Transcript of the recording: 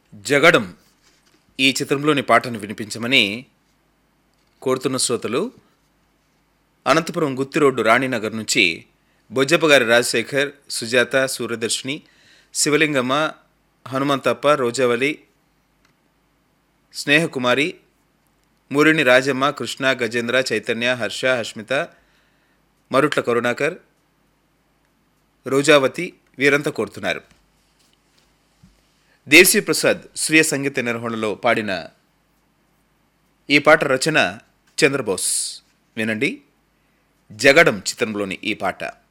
జగడం ఈ చిత్రంలోని పాటను వినిపించమని కోరుతున్న శ్రోతలు అనంతపురం గుత్తి రోడ్డు రాణినగర్ నుంచి బొజ్జప్పగారి రాజశేఖర్ సుజాత సూర్యదర్శిని శివలింగమ్మ హనుమంతప్ప రోజావళి స్నేహకుమారి మురిని రాజమ్మ కృష్ణ గజేంద్ర చైతన్య హర్ష హష్మిత మరుట్ల కరుణాకర్ రోజావతి వీరంతా కోరుతున్నారు దేశీ ప్రసాద్ స్వీయ సంగీత నిర్వహణలో పాడిన ఈ పాట రచన చంద్రబోస్ వినండి జగడం చిత్రంలోని ఈ పాట